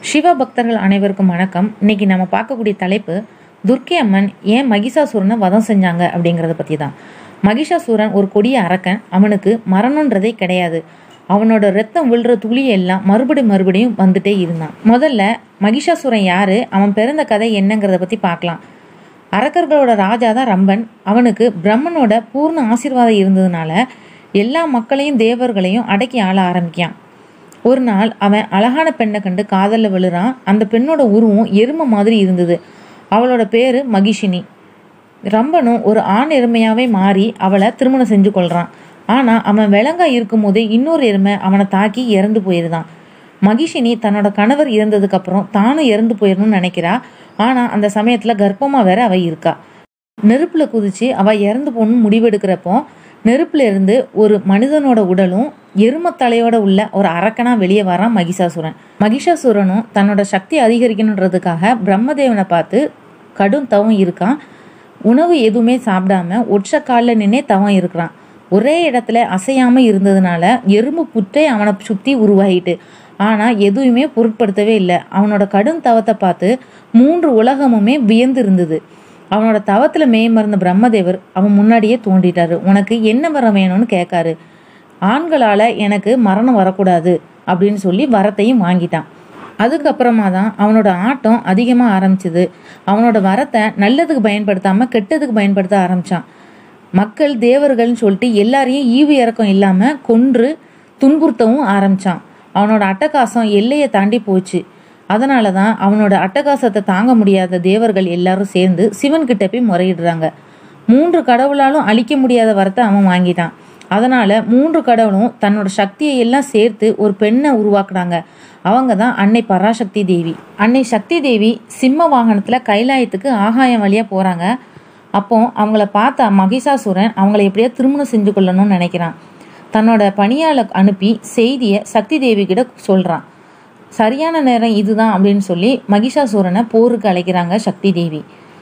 சிவ பக்தர்கள் அனைவருக்கும் வணக்கம் இன்னைக்கு நம்ம பார்க்கக்கூடிய தலைப்பு துர்க்கை அம்மன் ஏன் மகிஷாசூரனை வதம் செஞ்சாங்க அப்படிங்கிறத பற்றி தான் மகிஷாசூரன் ஒரு கொடிய அரக்கன் அவனுக்கு மரணன்றதே கிடையாது அவனோட ரத்தம் விழுற துளி எல்லாம் மறுபடி மறுபடியும் வந்துட்டே இருந்தான் முதல்ல மகிஷாசூரன் யாரு அவன் பிறந்த கதை என்னங்கிறத பற்றி பார்க்கலாம் அரக்கர்களோட ராஜா தான் ரம்பன் அவனுக்கு பிரம்மனோட பூர்ண ஆசீர்வாதம் இருந்ததுனால எல்லா மக்களையும் தேவர்களையும் அடக்கி ஆள ஆரம்பிக்கான் ஒரு நாள் அவன் அழகான பெண்ணை கண்டு காதலில் விழுறான் அந்த பெண்ணோட உருவம் எருமை மாதிரி இருந்தது அவளோட பேரு மகிஷினி ரம்பனும் ஒரு ஆண் எருமையாவே மாறி அவளை திருமணம் செஞ்சு கொள்றான் ஆனா அவன் விலங்கா இருக்கும்போதே இன்னொரு எருமை அவனை தாக்கி இறந்து போயிருந்தான் மகிஷினி தன்னோட கணவர் இறந்ததுக்கு அப்புறம் தானும் இறந்து போயிடணும்னு நினைக்கிறா ஆனா அந்த சமயத்துல கர்ப்பமா வேற அவ இருக்கா நெருப்புல குதிச்சு அவ இறந்து போகணும்னு முடிவெடுக்கிறப்போ நெருப்புல இருந்து ஒரு மனிதனோட உடலும் எருமத்தலையோட உள்ள ஒரு அரக்கனா வெளியே வரான் மகிஷாசுரன் மகிஷாசுரனும் தன்னோட சக்தி அதிகரிக்கணுன்றதுக்காக பிரம்மதேவனை பார்த்து கடும் தவம் இருக்கான் உணவு எதுவுமே சாப்பிடாம ஒற்ற காலில் நின்னே தவம் இருக்கிறான் ஒரே இடத்துல அசையாம இருந்ததுனால எறும்பு புற்றே அவனை சுத்தி உருவாகிட்டு ஆனா எதுவுமே பொருட்படுத்தவே இல்லை அவனோட கடும் தவத்தை பார்த்து மூன்று உலகமுமே வியந்து இருந்தது அவனோட தவத்துல மேய்மறந்த பிரம்மதேவர் அவன் முன்னாடியே தோண்டிட்டாரு உனக்கு என்ன வரம் வேணும்னு கேட்காரு ஆண்களால எனக்கு மரணம் வரக்கூடாது அப்படின்னு சொல்லி வரத்தையும் வாங்கிட்டான் அதுக்கப்புறமா தான் அவனோட ஆட்டம் அதிகமாக ஆரம்பிச்சது அவனோட வரத்தை நல்லதுக்கு பயன்படுத்தாம கெட்டதுக்கு பயன்படுத்த ஆரம்பிச்சான் மக்கள் தேவர்கள்னு சொல்லிட்டு எல்லாரையும் ஈவு இறக்கம் இல்லாம கொன்று துன்புறுத்தவும் ஆரம்பிச்சான் அவனோட அட்டகாசம் எல்லையை தாண்டி போச்சு அதனால தான் அவனோட அட்டகாசத்தை தாங்க முடியாத தேவர்கள் எல்லாரும் சேர்ந்து சிவன் கிட்ட போய் முறையிடுறாங்க மூன்று கடவுளாலும் அழிக்க முடியாத வரத்தை அவன் வாங்கிட்டான் அதனால மூன்று கடவுளும் தன்னோட சக்தியை எல்லாம் சேர்த்து ஒரு பெண்ணை உருவாக்குனாங்க அவங்க தான் அன்னை பராசக்தி தேவி அன்னை சக்தி தேவி சிம்ம வாகனத்துல கைலாயத்துக்கு ஆகாயம் வழியா போறாங்க அப்போ அவங்கள பார்த்த மகிஷாசுரன் அவங்கள எப்படியா திருமணம் செஞ்சு கொள்ளணும்னு நினைக்கிறான் தன்னோட பணியாள அனுப்பி செய்தியை சக்தி தேவி கிட்ட சொல்றான் சரியான நேரம் இதுதான் அப்படின்னு சொல்லி மகிஷாசூரனை போருக்கு அழைக்கிறாங்க சக்தி தேவி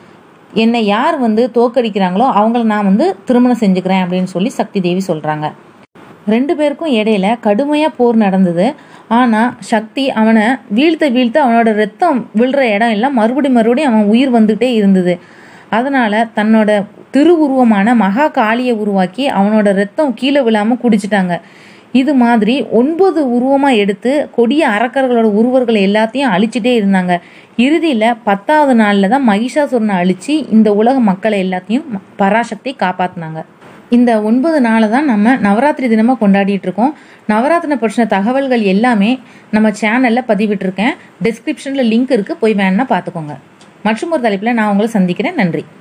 என்னை யார் வந்து தோக்கடிக்கிறாங்களோ அவங்கள நான் வந்து திருமணம் செஞ்சுக்கிறேன் அப்படின்னு சொல்லி சக்தி தேவி சொல்றாங்க ரெண்டு பேருக்கும் இடையில கடுமையா போர் நடந்தது ஆனா சக்தி அவனை வீழ்த்த வீழ்த்த அவனோட ரத்தம் விழுற இடம் எல்லாம் மறுபடி மறுபடியும் அவன் உயிர் வந்துட்டே இருந்தது அதனால தன்னோட திருவுருவமான மகா காளியை உருவாக்கி அவனோட ரத்தம் கீழே விழாம குடிச்சிட்டாங்க இது மாதிரி ஒன்பது உருவமா எடுத்து கொடிய அரக்கர்களோட உருவர்கள் எல்லாத்தையும் அழிச்சிட்டே இருந்தாங்க இறுதியில பத்தாவது நாள்ல தான் மகிஷாசுரனை அழிச்சு இந்த உலக மக்களை எல்லாத்தையும் பராசக்தி காப்பாத்தினாங்க இந்த ஒன்பது நாளை தான் நம்ம நவராத்திரி தினமாக கொண்டாடிட்டு இருக்கோம் நவராத்திரி பற்றின தகவல்கள் எல்லாமே நம்ம சேனலில் பதிவிட்டிருக்கேன் டிஸ்கிரிப்ஷனில் லிங்க் இருக்குது போய் வேணா பார்த்துக்கோங்க மற்றும் ஒரு தலைப்பில் நான் உங்களை சந்திக்கிறேன் நன்றி